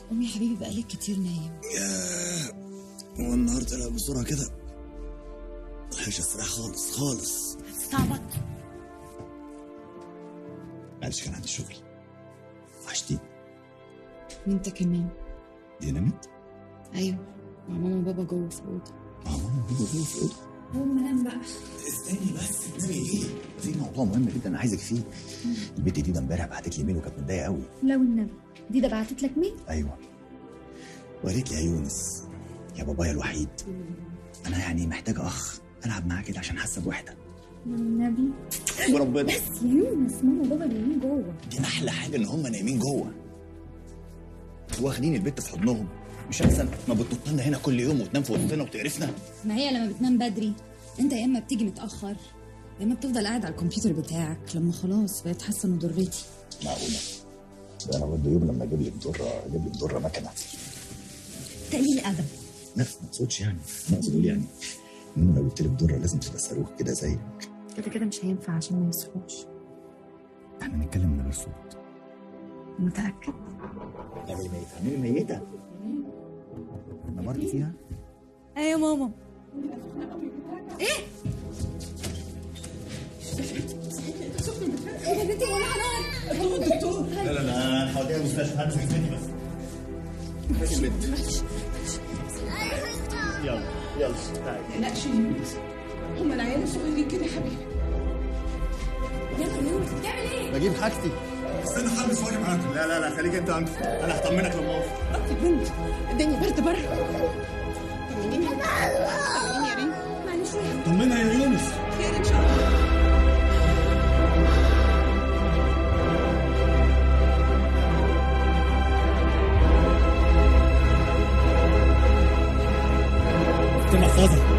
قوم يا حبيبي بقالك كتير نايم ياه هو النهار طلع بسرعة كده ملحقش استريح خالص خالص هتستعبط معلش كان عندي شغل وحشتيني وانت كمان دي نامت؟ ايوه مع ماما وبابا جوه في الاوضه اه ماما هو جوه في الأوضة قوم نام بقى استني بس تنامي ايه؟ في موضوع مهم جدا انا عايزك فيه البنت دي ده امبارح بعتت لي ميل وكانت متضايقه قوي لو النبي دي ده بعتت لك مين؟ ايوه وقالت لي يا يونس يا بابايا الوحيد انا يعني محتاجه اخ العب معاه كده عشان حاسه بوحده النبي وربنا بس يا يونس ماما وبابا نايمين جوه دي احلى حاجه ان هم نايمين جوه واخدين البت في حضنهم مش احسن ما بتنط لنا هنا كل يوم وتنام في وسطنا وتقرفنا ما هي لما بتنام بدري انت يا اما بتيجي متاخر يا اما بتفضل قاعد على الكمبيوتر بتاعك لما خلاص بقيت حاسه ان ضرتي معقوله ده انا برضه يوم لما اجيب لك ضره اجيب لك ضره مكنه تقليل ادب لا ما اقصدش يعني انا اقصد اقول يعني ان انا لو جبت لك ضره لازم تبقى صاروخ كده زيك كده كده مش هينفع عشان ما يصحوش احنا نتكلم من غير صوت متاكد اعملي ميته اعملي ميته انا برضه فيها ايه يا ماما ايه يا بنتي ولا حنان لا لا لا انا هوديها المستشفى همسك بنتي بس فين البنت يلا يلا تعالي لا يونس هم العيال الصغيرين كده يا حبيبي يلا يونس بتعمل ايه؟ بجيب حاجتي استنى خلص واجي معاكم لا لا لا خليك انت انت انا هطمنك لما اوصل يا بنت الدنيا برد بره طمنيني طمنيني يا ريم معلش شويه طمنها يا يونس خير ان شاء الله اختي محفظه